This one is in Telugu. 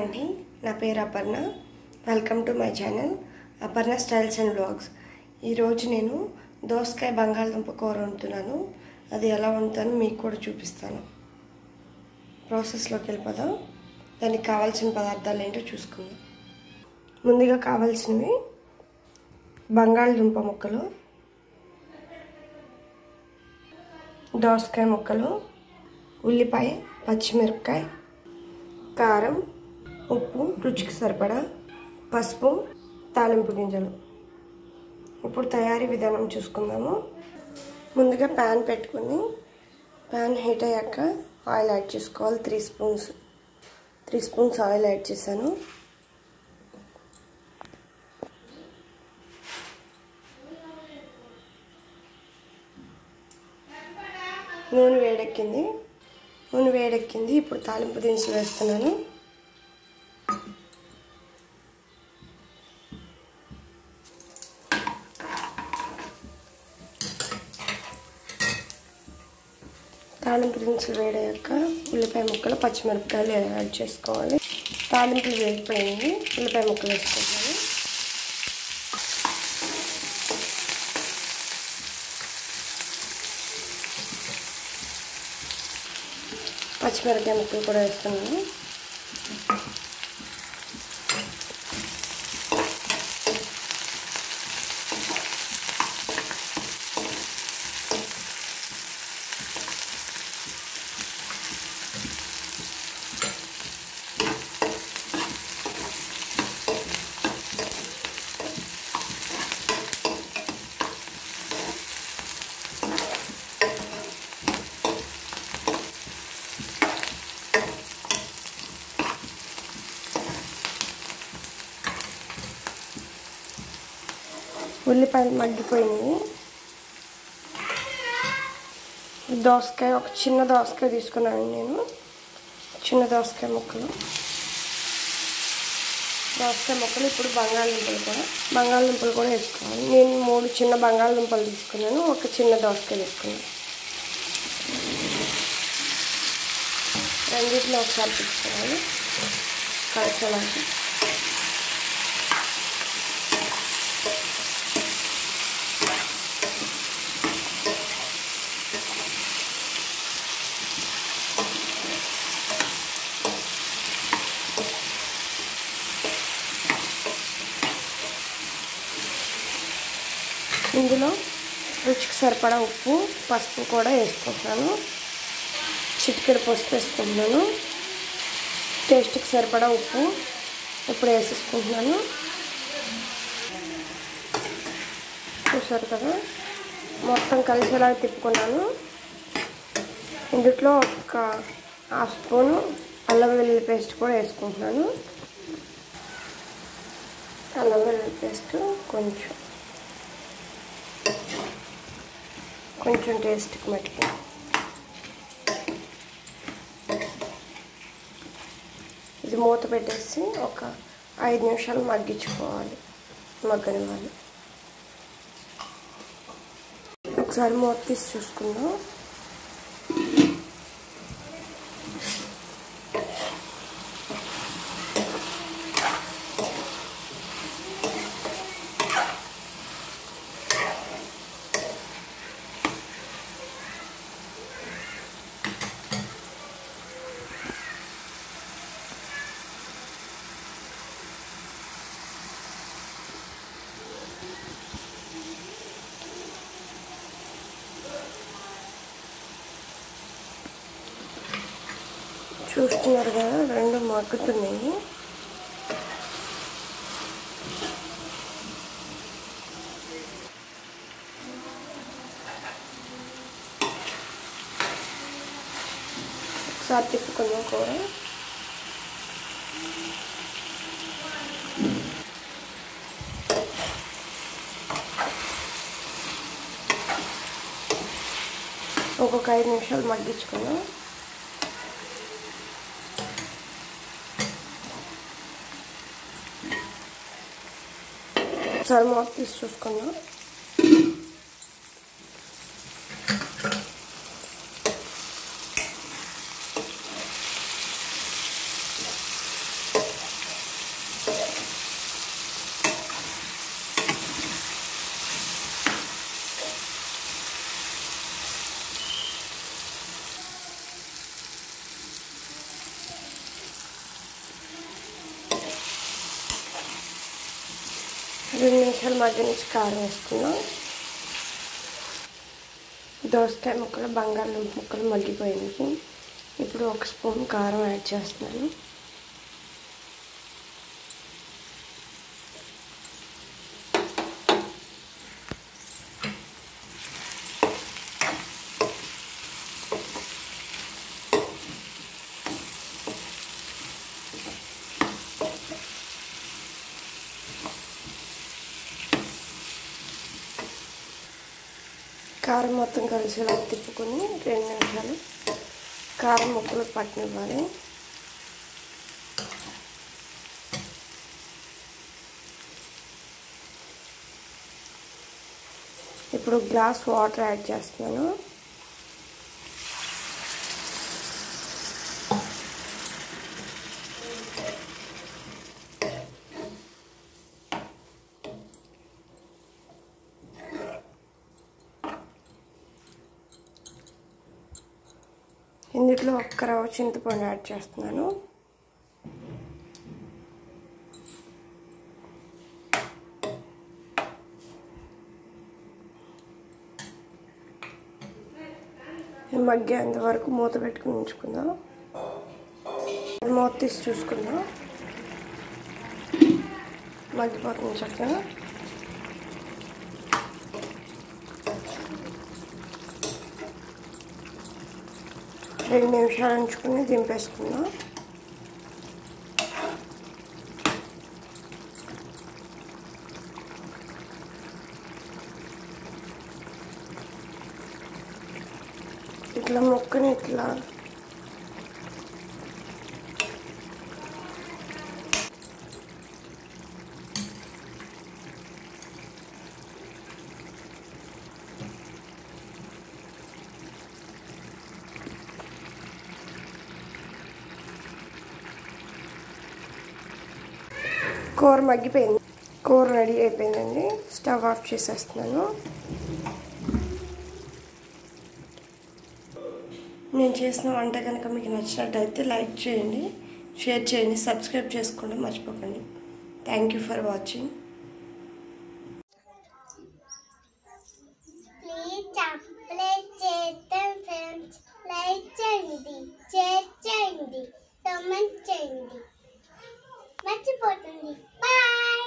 అండి నా పేరు Aparna welcome to my channel Aparna styles and blogs ఈరోజు నేను దోసకాయ బంగాళదుంప కూర వండుతున్నాను అది ఎలా వండుతానో మీకు కూడా చూపిస్తాను ప్రాసెస్లోకి వెళ్ళిపోదాం దానికి కావాల్సిన పదార్థాలు ఏంటో చూసుకుందాం ముందుగా కావాల్సినవి బంగాళదుంప ముక్కలు దోసకాయ ముక్కలు ఉల్లిపాయ పచ్చిమిరపకాయ కారం ఉప్పు రుచికి సరిపడా పసుపు తాలింపు గింజలు ఇప్పుడు తయారీ విధానం చూసుకుందాము ముందుగా ప్యాన్ పెట్టుకుని ప్యాన్ హీట్ అయ్యాక ఆయిల్ యాడ్ చేసుకోవాలి three spoons three spoons oil add చేశాను నూనె వేడెక్కింది నూనె వేడెక్కింది ఇప్పుడు తాలింపు దినుసులు వేస్తున్నాను తాలింపు దినుసులు వేడయ్యాక ఉల్లిపాయ ముక్కలు పచ్చిమిరపకాయలు యాడ్ చేసుకోవాలి తాలింపులు వేగిపోయింది ఉల్లిపాయ ముక్కలు వేసుకుంటాను పచ్చిమిరపకాయ ముక్కలు కూడా వేస్తున్నాను ఉల్లిపాయలు మగ్గిపోయింది దోసకాయ ఒక చిన్న దోసకాయ తీసుకున్నాను నేను చిన్న దోసకాయ ముక్కలు దోసకాయ ముక్కలు ఇప్పుడు బంగాళదుంపలు కూడా బంగాళదుంపలు కూడా వేసుకోవాలి నేను మూడు చిన్న బంగాళదుంపలు తీసుకున్నాను ఒక చిన్న దోసకాయ తీసుకున్నాను రెండింటిని ఒకసారి తీసుకోవాలి కలిసేలాగా ఇందులో రుచికి సరిపడా ఉప్పు పసుపు కూడా వేసుకుంటున్నాను చిటికెడు పసుపు వేసుకుంటున్నాను టేస్ట్కి సరిపడా ఉప్పు ఇప్పుడు వేసేసుకుంటున్నాను చూసారు కదా మొత్తం కలిసేలా తిప్పుకున్నాను ఇందులో ఒక హాఫ్ స్పూను అల్లం వెల్లుల్లి పేస్ట్ కూడా వేసుకుంటున్నాను అల్లం వెల్లుల్లి పేస్ట్ కొంచెం కొంచెం టేస్ట్కి మట్టుకు ఇది మూత పెట్టేసి ఒక ఐదు నిమిషాలు మగ్గించుకోవాలి మగ్గనివ్వాలి ఒకసారి మూత తీసి చూసుకుందాం చూస్తున్నారు కదా రెండు మగ్గుతున్నాయి ఒకసారి తిప్పుకుందాం కూర ఒక్కొక్క ఐదు నిమిషాలు మగ్గించుకుందాం ఒకసారి మూత తీసి చూసుకుందాం రెండు నిమిషాలు మధ్య నుంచి కారం వేసుకున్నాం దోసకాయ ముక్కలు బంగాళదుంప ముక్కలు మగ్గిపోయినాయి ఇప్పుడు ఒక స్పూన్ కారం యాడ్ చేస్తున్నాను కారం మొత్తం కలిసేలా తిప్పుకొని రెండు నిమిషాలు కారం ముక్కలు పట్టనివ్వాలి ఇప్పుడు గ్లాస్ వాటర్ యాడ్ చేస్తున్నాను ఇందులో ఒక్క రవ్వ చింతపండు యాడ్ చేస్తున్నాను మగ్గేంత వరకు మూత పెట్టుకుని ఉంచుకుందాం మూత తీసి చూసుకుందాం మగ్గిపోతుంది చక్కగా రెండు నిమిషాలు ఉంచుకుని దింపేసుకుందాం ఇట్లా ముక్కని ఇట్లా కూర మగ్గిపోయింది కూర రెడీ అయిపోయిందండి స్టవ్ ఆఫ్ చేసేస్తున్నాను నేను చేసిన వంట కనుక మీకు నచ్చినట్టయితే లైక్ చేయండి షేర్ చేయండి సబ్స్క్రైబ్ చేసుకోండి మర్చిపోకండి thank you for watching please subscribe చేద్దాం ఫ్రెండ్స్ లైక్ చేయండి షేర్ చేయండి కామెంట్ చేయండి మర్చిపోతుంది బాయ్